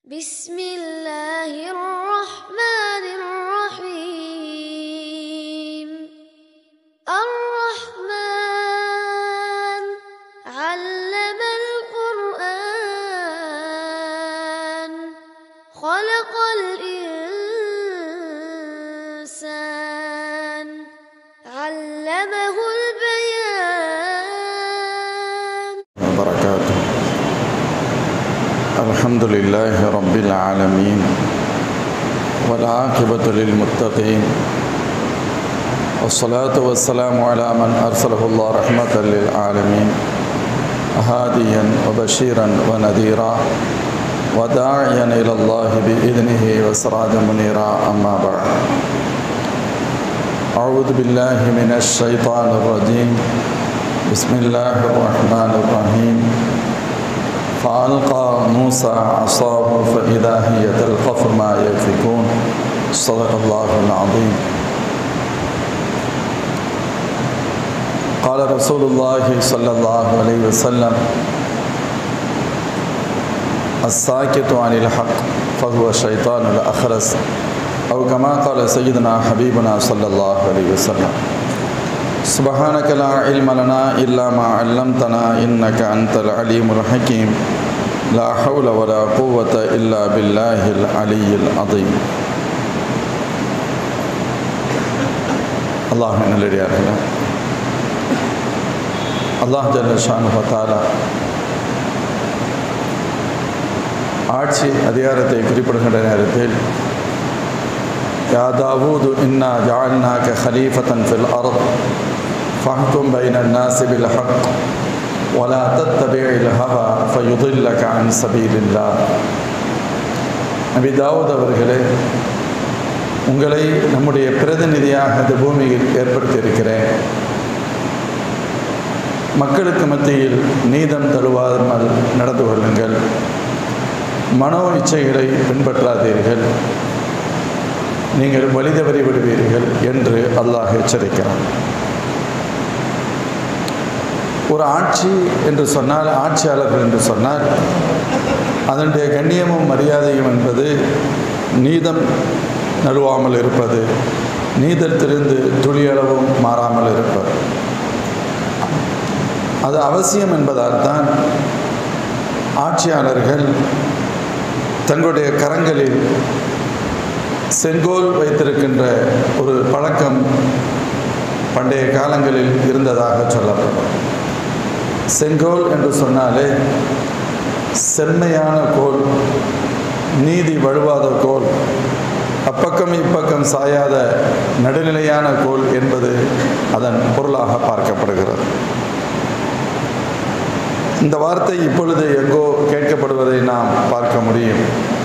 بسم الله الرحمن الرحيم الرحمن علم القرآن خلق الإنسان علمه البيان وبركاته الحمد لله رب العالمين والعاقبة للمتقين والصلاة والسلام على من أرسله الله رحمة للعالمين هاديا وبشيرا ونذيرا وداعيا إلى الله بإذنه وسراجا منيرا أما بعد أعوذ بالله من الشيطان الرجيم بسم الله الرحمن الرحيم فألقى موسى عصاه فإذا هي تلقف ما يفكون صدق الله العظيم قال رسول الله صلى الله عليه وسلم الساكت عن الحق فهو الشيطان الأخرس أو كما قال سيدنا حبيبنا صلى الله عليه وسلم سبحانك لا علم لنا إلا ما علمتنا إنك أنت العليم الحكيم لا حول ولا قوة إلا بالله العلي العظيم அல்லாஹ் நல்லடியார்கள் அல்லாஹ் ஜல்ல ஷானு தாலா ஆட்சி அதிகாரத்தை குறிப்பிடுகின்ற நேரத்தில் يا داوود إنا جعلناك خليفة في الأرض فاحكم بين الناس بالحق ولا تتبع الهوى فيضلك عن سبيل الله நபி தாவூத் அவர்களே உங்களை நம்முடைய பிரதிநிதியாக இந்த பூமியில் ஏற்படுத்தியிருக்கிறேன் மக்களுக்கு மத்தியில் நீதம் தழுவாமல் நடந்து கொள்ளுங்கள் மனோ இச்சைகளை பின்பற்றாதீர்கள் நீங்கள் வழி தவறி விடுவீர்கள் என்று அல்லாஹ் எச்சரிக்கிறான் ஒரு ஆட்சி என்று சொன்னால் ஆட்சியாளர்கள் என்று சொன்னால் அதனுடைய கண்ணியமும் மரியாதையும் என்பது நீதம் நழுவாமல் இருப்பது நீதத்திலிருந்து துளியளவும் மாறாமல் இருப்பது அது அவசியம் என்பதால் தான் ஆட்சியாளர்கள் தங்களுடைய கரங்களில் செங்கோல் வைத்திருக்கின்ற ஒரு பழக்கம் பண்டைய காலங்களில் இருந்ததாக சொல்லப்படும் செங்கோல் என்று சொன்னாலே செம்மையான கோல் நீதி வழுவாத கோல் அப்பக்கம் இப்பக்கம் சாயாத நடுநிலையான கோல் என்பது அதன் பொருளாக பார்க்கப்படுகிறது இந்த வார்த்தை இப்பொழுது எங்கோ கேட்கப்படுவதை நாம் பார்க்க முடியும்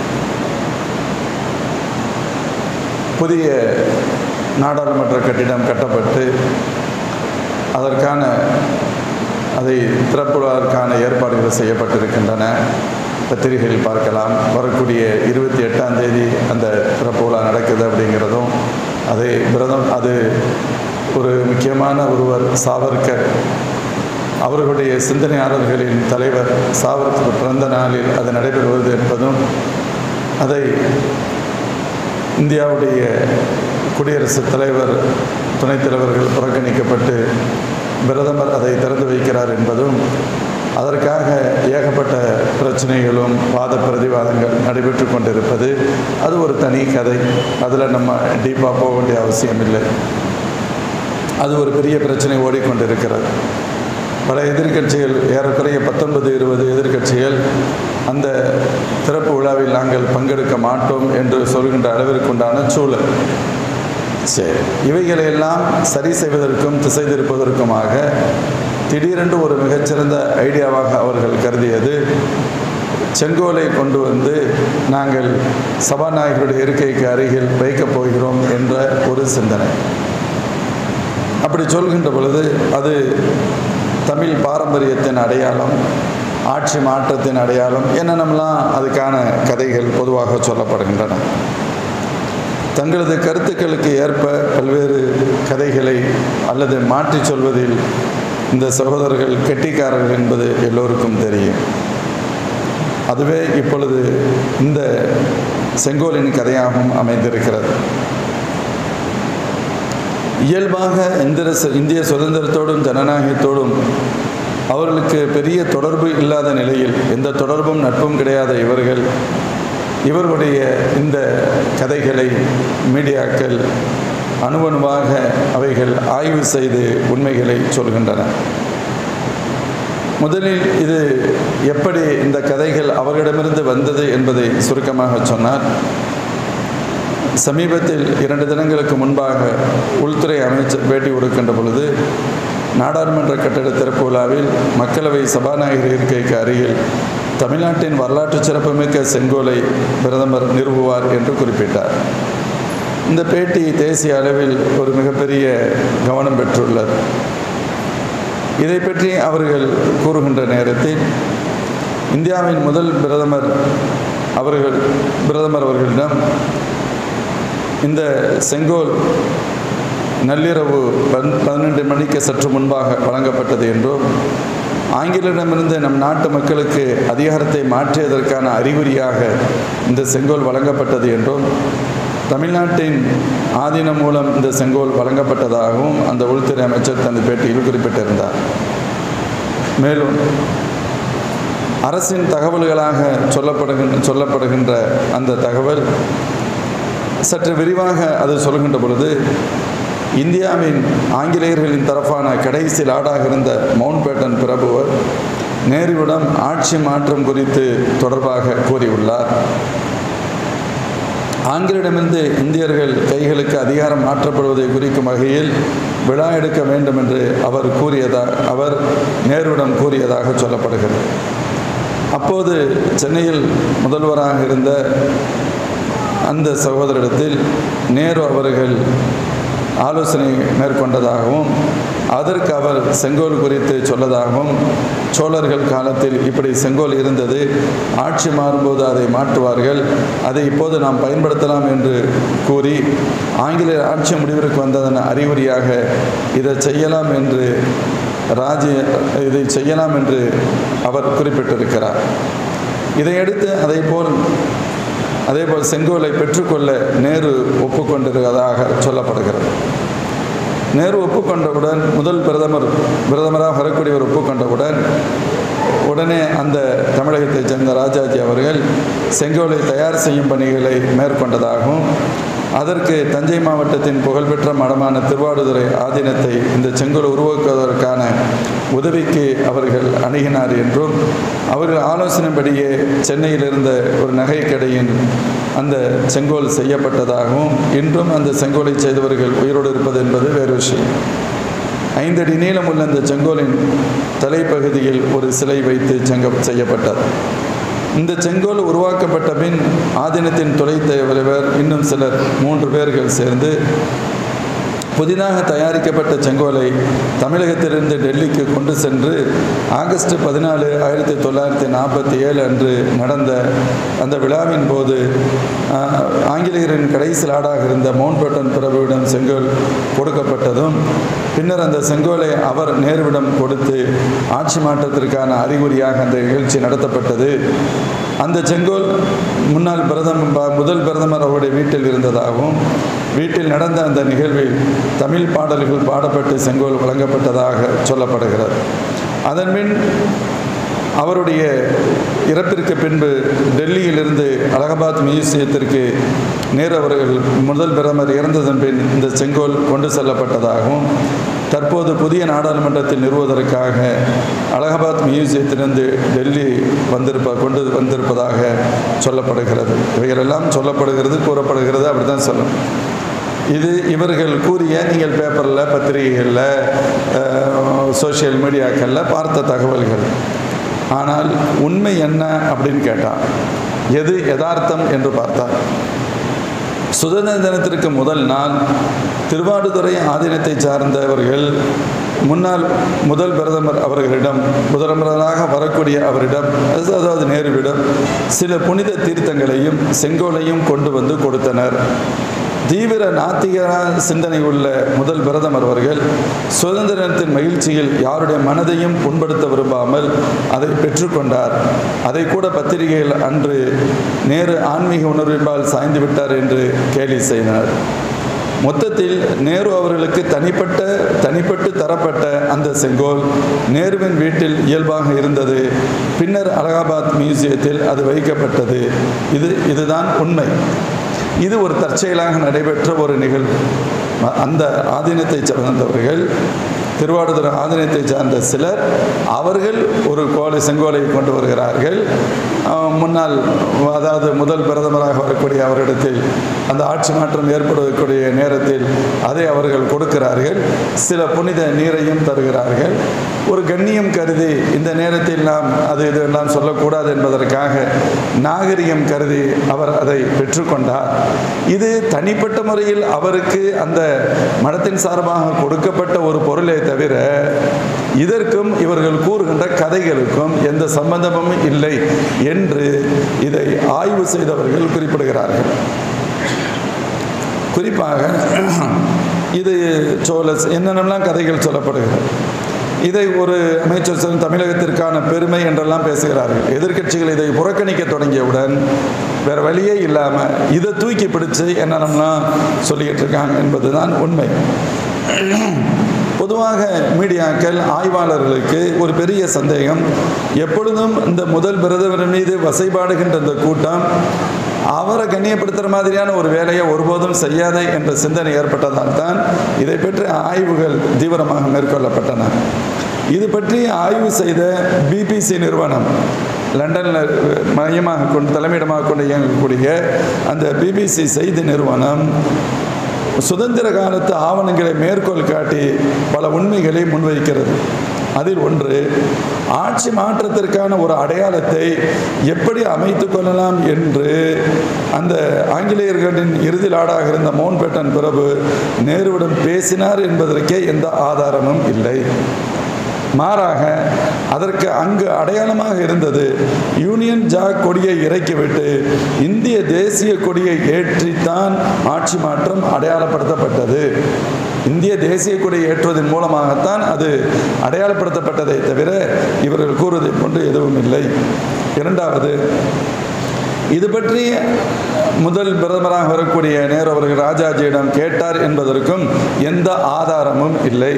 புதிய நாடாளுமன்ற கட்டிடம் கட்டப்பட்டு அதற்கான அதை திறப்புவதற்கான ஏற்பாடுகள் செய்யப்பட்டிருக்கின்றன பத்திரிகையில் பார்க்கலாம் வரக்கூடிய இருபத்தி எட்டாம் தேதி அந்த திறப்பு விழா நடக்குது அப்படிங்கிறதும் அதை பிரதம் அது ஒரு முக்கியமான ஒருவர் சாவர்கர் அவர்களுடைய சிந்தனையாளர்களின் தலைவர் சாவர்கர் பிறந்த நாளில் அது நடைபெறுவது என்பதும் அதை இந்தியாவுடைய குடியரசுத் தலைவர் துணைத் தலைவர்கள் புறக்கணிக்கப்பட்டு பிரதமர் அதை திறந்து வைக்கிறார் என்பதும் அதற்காக ஏகப்பட்ட பிரச்சனைகளும் வாத பிரதிவாதங்கள் நடைபெற்று கொண்டிருப்பது அது ஒரு தனி கதை அதில் நம்ம டீப்பாக போக வேண்டிய அவசியம் இல்லை அது ஒரு பெரிய பிரச்சனை ஓடிக்கொண்டிருக்கிறது பல எதிர்கட்சிகள் ஏறக்குறைய பத்தொன்பது இருபது எதிர்கட்சிகள் அந்த திறப்பு விழாவில் நாங்கள் பங்கெடுக்க மாட்டோம் என்று சொல்கின்ற அளவிற்கு உண்டான சூழல் சரி இவைகளை எல்லாம் சரி செய்வதற்கும் திசை திருப்பதற்குமாக திடீரென்று ஒரு மிகச்சிறந்த ஐடியாவாக அவர்கள் கருதியது செங்கோலை கொண்டு வந்து நாங்கள் சபாநாயகருடைய இருக்கைக்கு அருகில் வைக்கப் போகிறோம் என்ற ஒரு சிந்தனை அப்படி சொல்கின்ற பொழுது அது தமிழ் பாரம்பரியத்தின் அடையாளம் ஆட்சி மாற்றத்தின் அடையாளம் என்னென்னலாம் அதுக்கான கதைகள் பொதுவாக சொல்லப்படுகின்றன தங்களது கருத்துக்களுக்கு ஏற்ப பல்வேறு கதைகளை அல்லது மாற்றி சொல்வதில் இந்த சகோதரர்கள் கெட்டிக்காரர்கள் என்பது எல்லோருக்கும் தெரியும் அதுவே இப்பொழுது இந்த செங்கோலின் கதையாகவும் அமைந்திருக்கிறது இயல்பாக இந்திர இந்திய சுதந்திரத்தோடும் ஜனநாயகத்தோடும் அவர்களுக்கு பெரிய தொடர்பு இல்லாத நிலையில் எந்த தொடர்பும் நட்பும் கிடையாத இவர்கள் இவர்களுடைய இந்த கதைகளை மீடியாக்கள் அணுவணுவாக அவைகள் ஆய்வு செய்து உண்மைகளை சொல்கின்றன முதலில் இது எப்படி இந்த கதைகள் அவர்களிடமிருந்து வந்தது என்பதை சுருக்கமாக சொன்னார் சமீபத்தில் இரண்டு தினங்களுக்கு முன்பாக உள்துறை அமைச்சர் பேட்டி கொடுக்கின்ற பொழுது நாடாளுமன்ற கட்டட திறப்பு விழாவில் மக்களவை சபாநாயகர் இருக்கைக்கு அருகில் தமிழ்நாட்டின் வரலாற்று சிறப்புமிக்க செங்கோலை பிரதமர் நிறுவுவார் என்று குறிப்பிட்டார் இந்த பேட்டி தேசிய அளவில் ஒரு மிகப்பெரிய கவனம் பெற்றுள்ளது இதை பற்றி அவர்கள் கூறுகின்ற நேரத்தில் இந்தியாவின் முதல் பிரதமர் அவர்கள் பிரதமர் அவர்களிடம் இந்த செங்கோல் நள்ளிரவு பன் பன்னெண்டு மணிக்கு சற்று முன்பாக வழங்கப்பட்டது என்றும் ஆங்கிலரிடமிருந்து நம் நாட்டு மக்களுக்கு அதிகாரத்தை மாற்றியதற்கான அறிகுறியாக இந்த செங்கோல் வழங்கப்பட்டது என்றும் தமிழ்நாட்டின் ஆதீனம் மூலம் இந்த செங்கோல் வழங்கப்பட்டதாகவும் அந்த உள்துறை அமைச்சர் தனது பேட்டியில் குறிப்பிட்டிருந்தார் மேலும் அரசின் தகவல்களாக சொல்லப்படுகின்ற சொல்லப்படுகின்ற அந்த தகவல் சற்று விரிவாக அது சொல்கின்ற பொழுது இந்தியாவின் ஆங்கிலேயர்களின் தரப்பான கடைசி லாடாக இருந்த மவுண்ட் பேட்டன் பிரபுவர் நேருவிடம் ஆட்சி மாற்றம் குறித்து தொடர்பாக கூறியுள்ளார் ஆங்கிலிடமிருந்து இந்தியர்கள் கைகளுக்கு அதிகாரம் மாற்றப்படுவதை குறிக்கும் வகையில் விழா எடுக்க வேண்டும் என்று அவர் கூறியதா அவர் நேருவிடம் கூறியதாக சொல்லப்படுகிறது அப்போது சென்னையில் முதல்வராக இருந்த அந்த சகோதரிடத்தில் நேரு அவர்கள் ஆலோசனை மேற்கொண்டதாகவும் அதற்கு அவர் செங்கோல் குறித்து சொல்லதாகவும் சோழர்கள் காலத்தில் இப்படி செங்கோல் இருந்தது ஆட்சி மாறும்போது அதை மாற்றுவார்கள் அதை இப்போது நாம் பயன்படுத்தலாம் என்று கூறி ஆங்கில ஆட்சி முடிவிற்கு வந்ததன் அறிகுறியாக இதை செய்யலாம் என்று ராஜ்ய இதை செய்யலாம் என்று அவர் குறிப்பிட்டிருக்கிறார் இதையடுத்து அதை போல் அதேபோல் செங்கோலை பெற்றுக்கொள்ள நேரு ஒப்புக்கொண்டிருப்பதாக சொல்லப்படுகிறது நேரு ஒப்புக்கொண்டவுடன் முதல் பிரதமர் பிரதமராக வரக்கூடியவர் ஒப்புக்கொண்டவுடன் உடனே அந்த தமிழகத்தைச் சேர்ந்த ராஜாஜி அவர்கள் செங்கோலை தயார் செய்யும் பணிகளை மேற்கொண்டதாகவும் அதற்கு தஞ்சை மாவட்டத்தின் புகழ்பெற்ற மடமான திருவாடுதுறை ஆதீனத்தை இந்த செங்கோல் உருவாக்குவதற்கான உதவிக்கு அவர்கள் அணுகினார் என்றும் அவர்கள் ஆலோசனைப்படியே சென்னையில் இருந்த ஒரு நகைக்கடையின் அந்த செங்கோல் செய்யப்பட்டதாகவும் இன்றும் அந்த செங்கோலை செய்தவர்கள் உயிரோடு இருப்பது என்பது வேறு விஷயம் ஐந்தடி நீளம் உள்ள அந்த செங்கோலின் தலைப்பகுதியில் ஒரு சிலை வைத்து செங்க செய்யப்பட்டது இந்த செங்கோல் உருவாக்கப்பட்ட பின் ஆதீனத்தின் துறை தலைவர் இன்னும் சிலர் மூன்று பேர்கள் சேர்ந்து புதிதாக தயாரிக்கப்பட்ட செங்கோலை தமிழகத்திலிருந்து டெல்லிக்கு கொண்டு சென்று ஆகஸ்ட் பதினாலு ஆயிரத்தி தொள்ளாயிரத்தி நாற்பத்தி ஏழு அன்று நடந்த அந்த விழாவின் போது ஆங்கிலேயரின் கடைசி நாடாக இருந்த மவுண்ட் பேட்டன் பிரபுவிடம் செங்கோல் கொடுக்கப்பட்டதும் பின்னர் அந்த செங்கோலை அவர் நேருவிடம் கொடுத்து ஆட்சி மாற்றத்திற்கான அறிகுறியாக அந்த நிகழ்ச்சி நடத்தப்பட்டது அந்த செங்கோல் முன்னாள் பிரதமர் முதல் பிரதமர் அவருடைய வீட்டில் இருந்ததாகவும் வீட்டில் நடந்த அந்த நிகழ்வில் தமிழ் பாடல்கள் பாடப்பட்டு செங்கோல் வழங்கப்பட்டதாக சொல்லப்படுகிறது அதன்பின் அவருடைய இறப்பிற்கு பின்பு டெல்லியிலிருந்து அலகாபாத் மியூசியத்திற்கு நேரு அவர்கள் முதல் பிரதமர் இறந்ததன் பின் இந்த செங்கோல் கொண்டு செல்லப்பட்டதாகவும் தற்போது புதிய நாடாளுமன்றத்தில் நிறுவுவதற்காக அலகாபாத் மியூசியத்திலிருந்து டெல்லி வந்திருப்ப கொண்டு வந்திருப்பதாக சொல்லப்படுகிறது இவைகளெல்லாம் சொல்லப்படுகிறது கூறப்படுகிறது அப்படி தான் சொல்லணும் இது இவர்கள் கூறிய நீங்கள் பேப்பரில் பத்திரிகைகளில் சோஷியல் மீடியாக்களில் பார்த்த தகவல்கள் ஆனால் உண்மை என்ன அப்படின்னு கேட்டால் எது யதார்த்தம் என்று பார்த்தால் சுதந்திர தினத்திற்கு முதல் நாள் திருவாடுதுறை ஆதீனத்தை சார்ந்தவர்கள் முன்னாள் முதல் பிரதமர் அவர்களிடம் முதலமைச்சராக வரக்கூடிய அவரிடம் அதாவது நேருவிடம் சில புனித தீர்த்தங்களையும் செங்கோலையும் கொண்டு வந்து கொடுத்தனர் தீவிர நாத்திக சிந்தனை உள்ள முதல் பிரதமர் அவர்கள் சுதந்திரத்தின் மகிழ்ச்சியில் யாருடைய மனதையும் புண்படுத்த விரும்பாமல் அதை பெற்றுக்கொண்டார் அதை கூட பத்திரிகையில் அன்று நேரு ஆன்மீக உணர்வின்பால் சாய்ந்து விட்டார் என்று கேலி செய்தனர் மொத்தத்தில் நேரு அவர்களுக்கு தனிப்பட்ட தனிப்பட்டு தரப்பட்ட அந்த செங்கோல் நேருவின் வீட்டில் இயல்பாக இருந்தது பின்னர் அலகாபாத் மியூசியத்தில் அது வைக்கப்பட்டது இது இதுதான் உண்மை இது ஒரு தற்செயலாக நடைபெற்ற ஒரு நிகழ்வு அ- அந்த ஆதீனத்தை சார்ந்தவர்கள் திருவாடுதுறை ஆதீனத்தை சார்ந்த சிலர் அவர்கள் ஒரு கோலை செங்கோலை கொண்டு வருகிறார்கள் அஹ், முன்னாள் அதாவது முதல் பிரதமராக வரக்கூடிய அவரிடத்தில் அந்த ஆட்சி மாற்றம் ஏற்படக்கூடிய நேரத்தில் அதை அவர்கள் கொடுக்கிறார்கள் சில புனித நீரையும் தருகிறார்கள் ஒரு கண்ணியம் கருதி இந்த நேரத்தில் நாம் அது இதெல்லாம் சொல்லக்கூடாது என்பதற்காக நாகரிகம் கருதி அவர் அதை பெற்றுக்கொண்டார் இது தனிப்பட்ட முறையில் அவருக்கு அந்த மடத்தின் சார்பாக கொடுக்கப்பட்ட ஒரு பொருளை தவிர இதற்கும் இவர்கள் கூறுகின்ற கதைகளுக்கும் எந்த சம்பந்தமும் இல்லை என்று இதை ஆய்வு செய்தவர்கள் குறிப்பிடுகிறார்கள் குறிப்பாக இது சோழஸ் என்னென்னலாம் கதைகள் சொல்லப்படுகிறது இதை ஒரு அமைச்சர் சொல்லும் தமிழகத்திற்கான பெருமை என்றெல்லாம் பேசுகிறார்கள் எதிர்க்கட்சிகள் இதை புறக்கணிக்க தொடங்கியவுடன் வேற வழியே இல்லாமல் இதை தூக்கி பிடிச்சு என்னென்னலாம் சொல்லிக்கிட்டு இருக்காங்க என்பதுதான் உண்மை பொதுவாக மீடியாக்கள் ஆய்வாளர்களுக்கு ஒரு பெரிய சந்தேகம் எப்பொழுதும் இந்த முதல் பிரதமர் மீது வசைபாடுகின்ற இந்த கூட்டம் அவரை கண்ணியப்படுத்துகிற மாதிரியான ஒரு வேலையை ஒருபோதும் செய்யாதே என்ற சிந்தனை ஏற்பட்டதால் தான் இதை பற்றி ஆய்வுகள் தீவிரமாக மேற்கொள்ளப்பட்டன இது பற்றி ஆய்வு செய்த பிபிசி நிறுவனம் லண்டனில் மையமாக கொண்டு தலைமையிடமாக கொண்டு இயங்கக்கூடிய அந்த பிபிசி செய்தி நிறுவனம் சுதந்திர காலத்து ஆவணங்களை மேற்கோள் காட்டி பல உண்மைகளை முன்வைக்கிறது அதில் ஒன்று ஆட்சி மாற்றத்திற்கான ஒரு அடையாளத்தை எப்படி அமைத்துக் கொள்ளலாம் என்று அந்த ஆங்கிலேயர்களின் இறுதி நாடாக இருந்த மவுண்ட்பேட்டன் பிரபு நேருவிடம் பேசினார் என்பதற்கே எந்த ஆதாரமும் இல்லை மாறாக அதற்கு அங்கு அடையாளமாக இருந்தது யூனியன் ஜாக் கொடியை இறக்கிவிட்டு இந்திய தேசிய கொடியை ஏற்றித்தான் ஆட்சி மாற்றம் அடையாளப்படுத்தப்பட்டது இந்திய தேசிய கொடியை ஏற்றுவதன் மூலமாகத்தான் அது அடையாளப்படுத்தப்பட்டதை தவிர இவர்கள் கூறுவதை போன்று எதுவும் இல்லை இரண்டாவது இது பற்றி முதல் பிரதமராக வரக்கூடிய நேரு அவர்கள் ராஜாஜியிடம் கேட்டார் என்பதற்கும் எந்த ஆதாரமும் இல்லை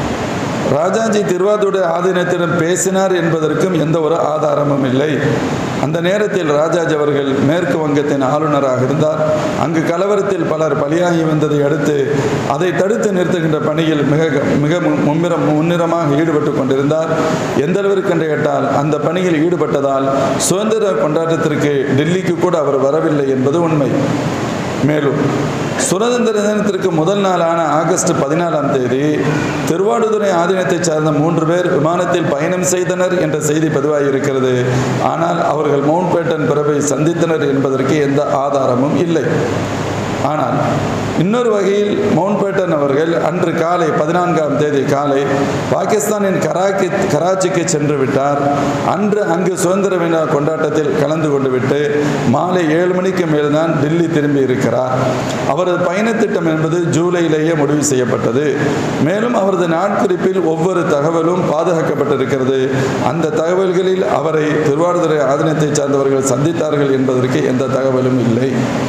ராஜாஜி திருவாதுடைய ஆதீனத்திடம் பேசினார் என்பதற்கும் எந்த ஒரு ஆதாரமும் இல்லை அந்த நேரத்தில் ராஜாஜி அவர்கள் மேற்கு வங்கத்தின் ஆளுநராக இருந்தார் அங்கு கலவரத்தில் பலர் பலியாகி வந்ததை அடுத்து அதை தடுத்து நிறுத்துகின்ற பணியில் மிக மிக மு- மும்மிரம் முன்னிறமாக ஈடுபட்டு கொண்டிருந்தார் எந்த அளவிற்கு என்று கேட்டால் அந்த பணியில் ஈடுபட்டதால் சுதந்திர கொண்டாட்டத்திற்கு டெல்லிக்கு கூட அவர் வரவில்லை என்பது உண்மை மேலும் சுதந்திர தினத்திற்கு முதல் நாளான ஆகஸ்ட் பதினாலாம் தேதி திருவாடுதுறை ஆதீனத்தைச் சார்ந்த மூன்று பேர் விமானத்தில் பயணம் செய்தனர் என்ற செய்தி பதிவாகியிருக்கிறது ஆனால் அவர்கள் மவுண்ட்பேட்டன் பிறவை சந்தித்தனர் என்பதற்கு எந்த ஆதாரமும் இல்லை ஆனால் இன்னொரு வகையில் மவுண்ட்பேட்டன் அவர்கள் அன்று காலை பதினான்காம் தேதி காலை பாகிஸ்தானின் கராக்கி கராச்சிக்கு சென்று விட்டார் அன்று அங்கு சுதந்திர விழா கொண்டாட்டத்தில் கலந்து கொண்டு விட்டு மாலை ஏழு மணிக்கு மேல்தான் டெல்லி திரும்பி இருக்கிறார் அவரது பயணத்திட்டம் என்பது ஜூலையிலேயே முடிவு செய்யப்பட்டது மேலும் அவரது நாட்குறிப்பில் ஒவ்வொரு தகவலும் பாதுகாக்கப்பட்டிருக்கிறது அந்த தகவல்களில் அவரை திருவாரூரை ஆதீனத்தை சார்ந்தவர்கள் சந்தித்தார்கள் என்பதற்கு எந்த தகவலும் இல்லை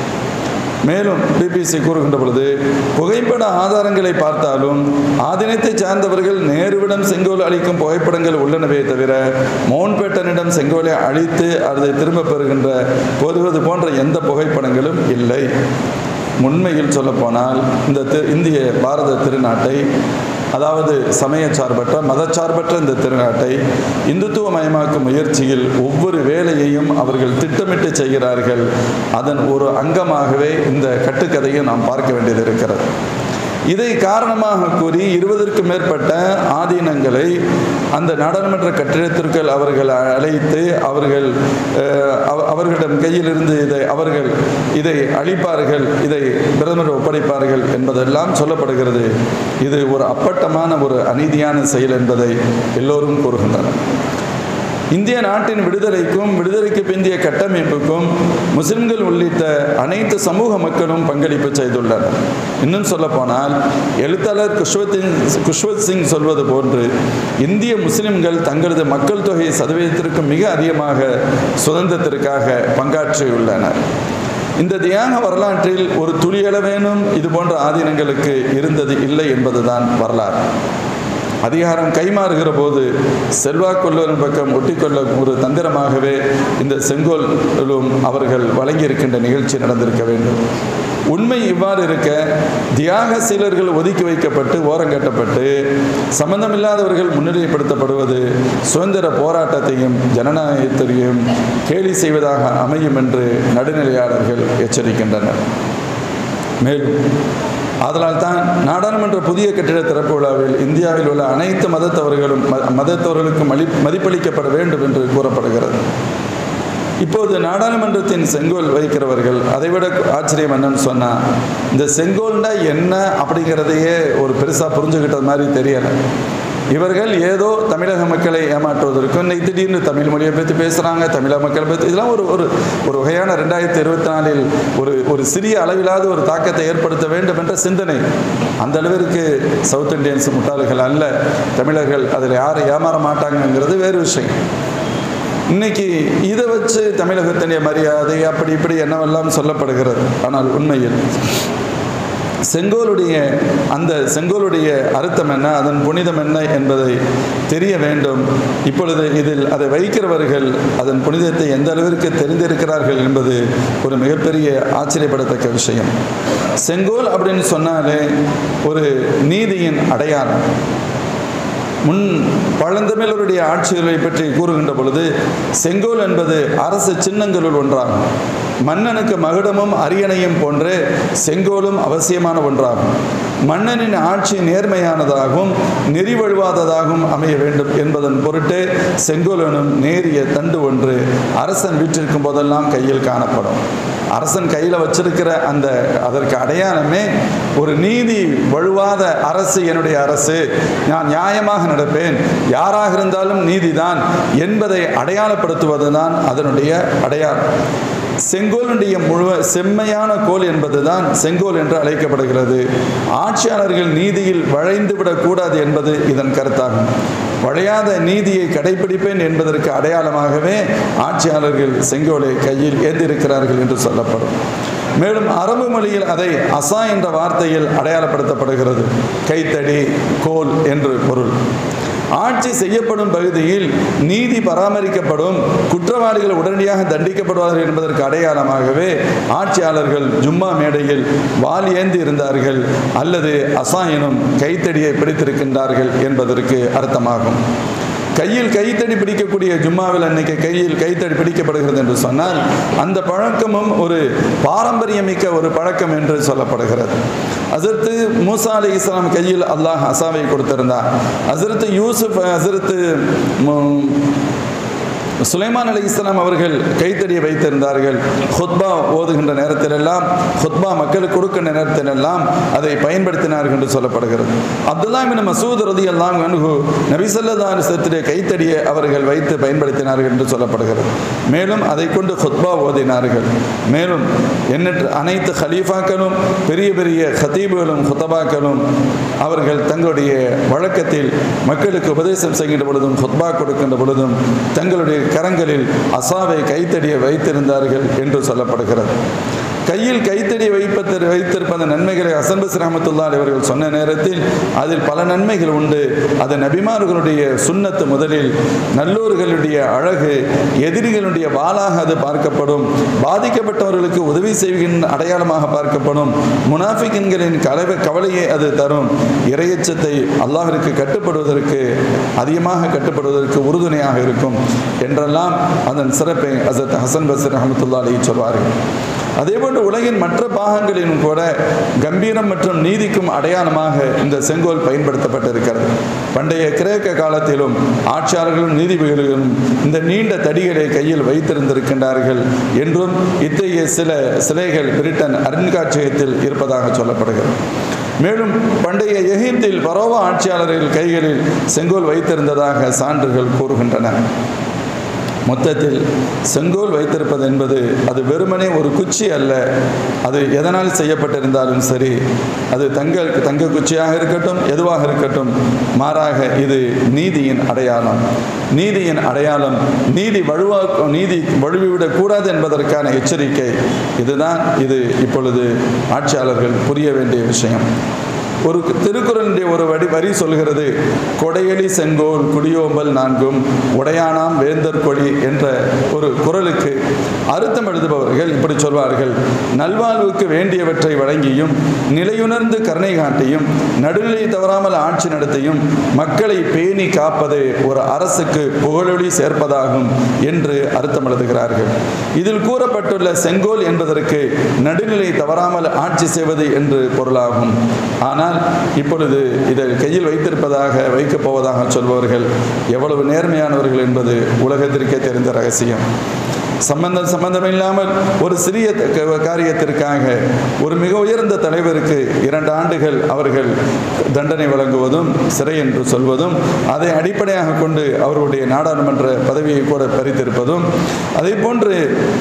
மேலும் பிபிசி கூறுகின்ற பொழுது புகைப்பட ஆதாரங்களை பார்த்தாலும் ஆதீனத்தை சார்ந்தவர்கள் நேருவிடம் செங்கோல் அளிக்கும் புகைப்படங்கள் உள்ளனவே தவிர மோன்பேட்டனிடம் செங்கோலை அழித்து அதை திரும்ப பெறுகின்ற பொதுவது போன்ற எந்த புகைப்படங்களும் இல்லை உண்மையில் சொல்லப்போனால் இந்த தி- இந்திய பாரத திருநாட்டை அதாவது சமயச்சார்பற்ற மதச்சார்பற்ற இந்த திருநாட்டை இந்துத்துவமயமாக்கும் முயற்சியில் ஒவ்வொரு வேலையையும் அவர்கள் திட்டமிட்டு செய்கிறார்கள் அதன் ஒரு அங்கமாகவே இந்த கட்டுக்கதையை நாம் பார்க்க வேண்டியது இருக்கிறது இதை காரணமாக கூறி இருபதற்கும் மேற்பட்ட ஆதீனங்களை அந்த நாடாளுமன்ற கட்டிடத்திற்குள் அவர்கள் அழைத்து அவர்கள் அஹ், அவ- அவர்களிடம் கையிலிருந்து இதை அவர்கள் இதை அளிப்பார்கள் இதை பிரதமர் ஒப்படைப்பார்கள் என்பதெல்லாம் சொல்லப்படுகிறது இது ஒரு அப்பட்டமான ஒரு அநீதியான செயல் என்பதை எல்லோரும் கூறுகின்றனர் இந்திய நாட்டின் விடுதலைக்கும் விடுதலைக்கு பிந்திய கட்டமைப்புக்கும் முஸ்லிம்கள் உள்ளிட்ட அனைத்து சமூக மக்களும் பங்களிப்பு செய்துள்ளனர் இன்னும் சொல்லப்போனால் எழுத்தாளர் குஷ்வத் குஷ்வத் சிங் சொல்வது போன்று இந்திய முஸ்லிம்கள் தங்களது மக்கள் தொகை சதவீதத்திற்கு மிக அதிகமாக சுதந்திரத்திற்காக பங்காற்றியுள்ளனர் இந்த தியாக வரலாற்றில் ஒரு துளியளவேனும் இது போன்ற ஆதீனங்களுக்கு இருந்தது இல்லை என்பதுதான் வரலாறு அதிகாரம் கைமாறுகிற போது செல்வாக்குள்ளவரின் பக்கம் ஒட்டிக்கொள்ள ஒரு தந்திரமாகவே இந்த செங்கோலும் அவர்கள் வழங்கியிருக்கின்ற நிகழ்ச்சி நடந்திருக்க வேண்டும் உண்மை இவ்வாறு இருக்க தியாக சீலர்கள் ஒதுக்கி வைக்கப்பட்டு ஓரங்கட்டப்பட்டு சம்பந்தமில்லாதவர்கள் முன்னிலைப்படுத்தப்படுவது சுதந்திர போராட்டத்தையும் ஜனநாயகத்தையும் கேலி செய்வதாக அமையும் என்று நடுநிலையாளர்கள் எச்சரிக்கின்றனர் மேலும் அதனால் தான் நாடாளுமன்ற புதிய கட்டிட திறப்பு விழாவில் இந்தியாவில் உள்ள அனைத்து மதத்தவர்களும் ம- மதத்தவர்களுக்கும் மலி மதிப்பளிக்கப்பட வேண்டும் என்று கூறப்படுகிறது இப்போது நாடாளுமன்றத்தின் செங்கோல் வைக்கிறவர்கள் அதைவிட ஆச்சரியம் என்னன்னு சொன்னால் இந்த செங்கோல்னா என்ன அப்படிங்கிறதையே ஒரு பெருசாக புரிஞ்சுக்கிட்டது மாதிரி தெரியலை இவர்கள் ஏதோ தமிழக மக்களை ஏமாற்றுவதற்கும் இன்னைக்கு திடீர்னு தமிழ் மொழியை பற்றி பேசுகிறாங்க தமிழக மக்களை பற்றி இதெல்லாம் ஒரு ஒரு ஒரு வகையான ரெண்டாயிரத்தி இருபத்தி நாலில் ஒரு ஒரு சிறிய அளவிலாத ஒரு தாக்கத்தை ஏற்படுத்த வேண்டும் என்ற சிந்தனை அந்த அளவிற்கு சவுத் இந்தியன்ஸ் முட்டாள்கள் அல்ல தமிழர்கள் அதில் யாரும் ஏமாற மாட்டாங்கங்கிறது வேறு விஷயம் இன்னைக்கு இதை வச்சு தமிழகத்தினுடைய மரியாதை அப்படி இப்படி என்னவெல்லாம் சொல்லப்படுகிறது ஆனால் உண்மையில் செங்கோலுடைய அந்த செங்கோலுடைய அர்த்தம் என்ன அதன் புனிதம் என்ன என்பதை தெரிய வேண்டும் இப்பொழுது இதில் அதை வைக்கிறவர்கள் அதன் புனிதத்தை எந்த அளவிற்கு தெரிந்திருக்கிறார்கள் என்பது ஒரு மிகப்பெரிய ஆச்சரியப்படத்தக்க விஷயம் செங்கோல் அப்படின்னு சொன்னாலே ஒரு நீதியின் அடையாளம் முன் பழந்தமிழருடைய ஆட்சிகளை பற்றி கூறுகின்ற பொழுது செங்கோல் என்பது அரசு சின்னங்களுள் ஒன்றாகும் மன்னனுக்கு மகுடமும் அரியணையும் போன்று செங்கோலும் அவசியமான ஒன்றாகும் மன்னனின் ஆட்சி நேர்மையானதாகவும் நெறிவழுவாததாகவும் அமைய வேண்டும் என்பதன் பொருட்டு செங்கோலனும் நேரிய தண்டு ஒன்று அரசன் வீற்றிருக்கும் போதெல்லாம் கையில் காணப்படும் அரசன் கையில் வச்சிருக்கிற அந்த அதற்கு அடையாளமே ஒரு நீதி வழுவாத அரசு என்னுடைய அரசு நான் நியாயமாக நடப்பேன் யாராக இருந்தாலும் நீதிதான் என்பதை அடையாளப்படுத்துவதுதான் அதனுடைய அடையாளம் செங்கோலுடைய முழு செம்மையான கோல் என்பதுதான் செங்கோல் என்று அழைக்கப்படுகிறது ஆட்சியாளர்கள் நீதியில் வளைந்து விடக்கூடாது என்பது இதன் கருத்தாகும் வளையாத நீதியை கடைபிடிப்பேன் என்பதற்கு அடையாளமாகவே ஆட்சியாளர்கள் செங்கோலை கையில் ஏந்திருக்கிறார்கள் என்று சொல்லப்படும் மேலும் அரபு மொழியில் அதை அசா என்ற வார்த்தையில் அடையாளப்படுத்தப்படுகிறது கைத்தடி கோல் என்று பொருள் ஆட்சி செய்யப்படும் பகுதியில் நீதி பராமரிக்கப்படும் குற்றவாளிகள் உடனடியாக தண்டிக்கப்படுவார்கள் என்பதற்கு அடையாளமாகவே ஆட்சியாளர்கள் ஜும்மா மேடையில் வால் ஏந்தி இருந்தார்கள் அல்லது அசா எனும் கைத்தடியை பிடித்திருக்கின்றார்கள் என்பதற்கு அர்த்தமாகும் கையில் கைத்தடி பிடிக்கக்கூடிய ஜும்மாவில் அன்னைக்கு கையில் கைத்தடி பிடிக்கப்படுகிறது என்று சொன்னால் அந்த பழக்கமும் ஒரு பாரம்பரியமிக்க ஒரு பழக்கம் என்று சொல்லப்படுகிறது அசரத்து மூசா அலி இஸ்லாம் கையில் அல்லாஹ் அசாவை கொடுத்திருந்தார் அசரத்து யூசுப் அசரத்து சுலைமான் அலி இஸ்லாம் அவர்கள் கைத்தடியை வைத்திருந்தார்கள் ஹுத்பா ஓதுகின்ற நேரத்திலெல்லாம் ஹுத்பா மக்களுக்கு கொடுக்கின்ற நேரத்திலெல்லாம் அதை பயன்படுத்தினார்கள் என்று சொல்லப்படுகிறது அப்துல்லா பின் மசூத் ரதி அல்லாம் அனுகு நபிசல்லதான் சத்திலே கைத்தடியை அவர்கள் வைத்து பயன்படுத்தினார்கள் என்று சொல்லப்படுகிறது மேலும் அதை கொண்டு ஹுத்பா ஓதினார்கள் மேலும் எண்ணற்ற அனைத்து ஹலீஃபாக்களும் பெரிய பெரிய ஹத்தீபுகளும் ஹுத்தபாக்களும் அவர்கள் தங்களுடைய வழக்கத்தில் மக்களுக்கு உபதேசம் செய்கின்ற பொழுதும் ஹுத்பா கொடுக்கின்ற பொழுதும் தங்களுடைய கரங்களில் அசாவை கைத்தடியை வைத்திருந்தார்கள் என்று சொல்லப்படுகிறது கையில் கைத்தடி வைப்பது வைத்திருப்பத நன்மைகளை அசன்பஸ் ரஹமத்துல்லா அவர்கள் சொன்ன நேரத்தில் அதில் பல நன்மைகள் உண்டு அது நபிமார்களுடைய சுண்ணத்து முதலில் நல்லோர்களுடைய அழகு எதிரிகளுடைய வாளாக அது பார்க்கப்படும் பாதிக்கப்பட்டவர்களுக்கு உதவி செய்கின்ற அடையாளமாக பார்க்கப்படும் முனாஃபிகின்களின் கலவை கவலையை அது தரும் இரையச்சத்தை அல்லாஹிற்கு கட்டுப்படுவதற்கு அதிகமாக கட்டுப்படுவதற்கு உறுதுணையாக இருக்கும் என்றெல்லாம் அதன் சிறப்பை அசத் ஹசன் பசர் ரஹமத்துல்லா அலி சொல்வார்கள் அதேபோன்று உலகின் மற்ற பாகங்களிலும் கூட கம்பீரம் மற்றும் நீதிக்கும் அடையாளமாக இந்த செங்கோல் பயன்படுத்தப்பட்டிருக்கிறது பண்டைய கிரேக்க காலத்திலும் ஆட்சியாளர்களும் நீதிபதிகளும் இந்த நீண்ட தடிகளை கையில் வைத்திருந்திருக்கின்றார்கள் என்றும் இத்தகைய சில சிலைகள் பிரிட்டன் அருங்காட்சியகத்தில் இருப்பதாக சொல்லப்படுகிறது மேலும் பண்டைய எகிப்தில் பரோவா ஆட்சியாளர்கள் கைகளில் செங்கோல் வைத்திருந்ததாக சான்றுகள் கூறுகின்றன மொத்தத்தில் செங்கோல் வைத்திருப்பது என்பது அது வெறுமனே ஒரு குச்சி அல்ல அது எதனால் செய்யப்பட்டிருந்தாலும் சரி அது தங்க தங்க குச்சியாக இருக்கட்டும் எதுவாக இருக்கட்டும் மாறாக இது நீதியின் அடையாளம் நீதியின் அடையாளம் நீதி வலுவா நீதி வலுவிவிடக் கூடாது என்பதற்கான எச்சரிக்கை இதுதான் இது இப்பொழுது ஆட்சியாளர்கள் புரிய வேண்டிய விஷயம் ஒரு திருக்குறளுடைய ஒரு வடி வரி சொல்கிறது கொடையலி செங்கோல் குடியோம்பல் நான்கும் உடையானாம் வேந்தர் கொடி என்ற ஒரு குரலுக்கு அர்த்தம் எழுதுபவர்கள் இப்படி சொல்வார்கள் நல்வாழ்வுக்கு வேண்டியவற்றை வழங்கியும் நிலையுணர்ந்து கருணை காட்டியும் நடுநிலை தவறாமல் ஆட்சி நடத்தியும் மக்களை பேணி காப்பது ஒரு அரசுக்கு புகழொளி சேர்ப்பதாகும் என்று அர்த்தம் எழுதுகிறார்கள் இதில் கூறப்பட்டுள்ள செங்கோல் என்பதற்கு நடுநிலை தவறாமல் ஆட்சி செய்வது என்று பொருளாகும் ஆனால் இப்பொழுது இதை கையில் வைத்திருப்பதாக வைக்கப் போவதாக சொல்பவர்கள் எவ்வளவு நேர்மையானவர்கள் என்பது உலகத்திற்கே தெரிந்த ரகசியம் சம்பந்தம் சம்பந்தம் இல்லாமல் ஒரு சிறிய த- காரியத்திற்காக ஒரு மிக உயர்ந்த தலைவருக்கு இரண்டு ஆண்டுகள் அவர்கள் தண்டனை வழங்குவதும் சிறை என்று சொல்வதும் அதை அடிப்படையாக கொண்டு அவருடைய நாடாளுமன்ற பதவியை கூட பறித்திருப்பதும் அதே போன்று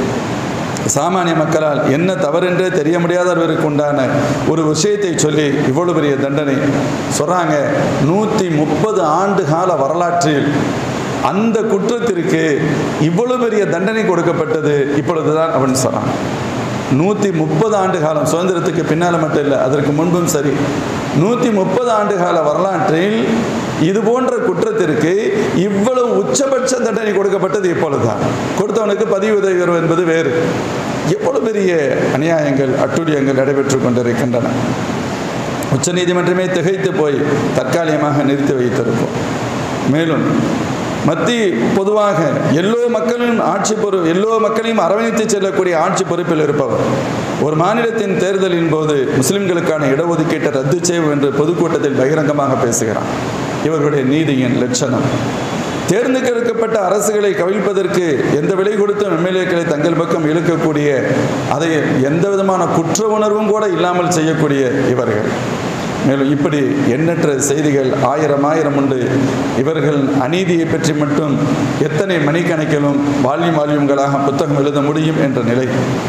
சாமானிய மக்களால் என்ன தவறென்றே தெரிய முடியாதவருக்கு உண்டான ஒரு விஷயத்தை சொல்லி இவ்வளவு பெரிய தண்டனை சொல்றாங்க நூற்றி முப்பது ஆண்டு கால வரலாற்றில் அந்த குற்றத்திற்கு இவ்வளவு பெரிய தண்டனை கொடுக்கப்பட்டது இப்பொழுதுதான் அப்படின்னு சொன்னான் நூற்றி முப்பது ஆண்டு காலம் சுதந்திரத்துக்கு பின்னால் மட்டும் இல்லை அதற்கு முன்பும் சரி நூற்றி முப்பது ஆண்டு கால வரலாற்றில் இது போன்ற குற்றத்திற்கு இவ்வளவு உச்சபட்ச தண்டனை கொடுக்கப்பட்டது இப்பொழுதுதான் கொடுத்தவனுக்கு பதிவு உதவி என்பது வேறு எவ்வளவு பெரிய அநியாயங்கள் அட்டுழியங்கள் நடைபெற்று கொண்டிருக்கின்றன உச்சநீதிமன்றமே திகைத்து போய் தற்காலிகமாக நிறுத்தி வைத்திருக்கும் மேலும் மத்தி பொதுவாக எல்லோ மக்களின் ஆட்சி பொறு எல்லோ மக்களையும் அரவணைத்து செல்லக்கூடிய ஆட்சி பொறுப்பில் இருப்பவர் ஒரு மாநிலத்தின் தேர்தலின் போது முஸ்லிம்களுக்கான இடஒதுக்கீட்டை ரத்து செய்வோம் என்று பொதுக்கூட்டத்தில் பகிரங்கமாக பேசுகிறான் இவர்களுடைய நீதியின் லட்சணம் தேர்ந்தெடுக்கப்பட்ட அரசுகளை கவிழ்ப்பதற்கு எந்த விலை கொடுத்தும் எம்எல்ஏக்களை தங்கள் பக்கம் இழுக்கக்கூடிய அதை எந்த விதமான குற்ற உணர்வும் கூட இல்லாமல் செய்யக்கூடிய இவர்கள் மேலும் இப்படி எண்ணற்ற செய்திகள் ஆயிரம் ஆயிரம் உண்டு இவர்கள் அநீதியை பற்றி மட்டும் எத்தனை மணிக்கணக்கிலும் வால்யூம் வால்யூம்களாக புத்தகம் எழுத முடியும் என்ற நிலை